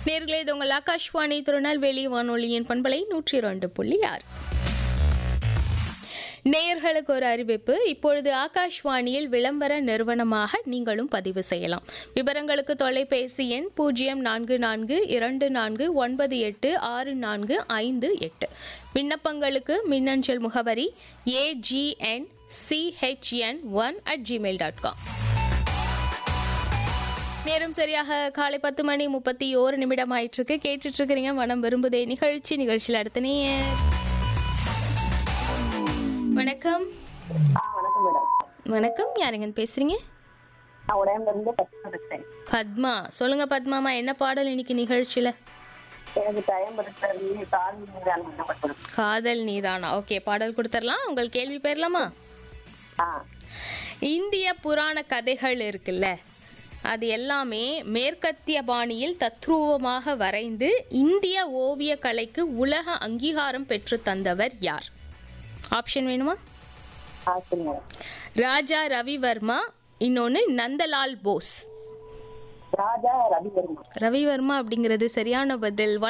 நேர்களே இது உங்கள் ஆகாஷ்வாணி திருநெல்வேலி வானொலியின் பண்பலை நூற்றி இரண்டு புள்ளி ஆறு நேயர்களுக்கு ஒரு அறிவிப்பு இப்பொழுது ஆகாஷ்வாணியில் விளம்பர நிறுவனமாக நீங்களும் பதிவு செய்யலாம் விவரங்களுக்கு தொலைபேசி எண் பூஜ்ஜியம் நான்கு நான்கு இரண்டு நான்கு ஒன்பது எட்டு ஆறு நான்கு ஐந்து எட்டு விண்ணப்பங்களுக்கு மின்னஞ்சல் முகவரி AGN CHN one at Gmail dot com நேரம் சரியாக காலை பத்து மணி முப்பத்தி ஓரு நிமிடம் ஆயிட்டிருக்கு கேட்டுட்டு இருக்கிறீங்க மனம் விரும்புதே நிகழ்ச்சி நிகழ்ச்சியில் அடுத்த நேயர் வணக்கம் ஆ வணக்கம் மேடம் வணக்கம் யாருங்க பேசுறீங்க நான் உடம்புல இருந்து பத்து இருக்கேன் பத்மா சொல்லுங்க பத்மாமா என்ன பாடல் இன்னைக்கு நிகழ்ச்சியில எனக்கு டைம் இருக்கிறது கால் மீதான பண்ணப்பட்டது காதல் நீதானா ஓகே பாடல் கொடுத்துடலாம் உங்கள் கேள்வி பெறலாமா ஆ இந்திய புராண கதைகள் இருக்குல்ல அது எல்லாமே மேற்கத்திய பாணியில் தத்ரூபமாக வரைந்து இந்திய ஓவிய கலைக்கு உலக அங்கீகாரம் பெற்று தந்தவர் யார் ஆப்ஷன் வேணுமா ஆ சரி மேடம் ராஜா ரவிவர்மா இன்னொன்று நந்தலால் போஸ் ராஜா ரவிவர்மா ரவிவர்மா அப்படிங்கிறது சரியான பதில்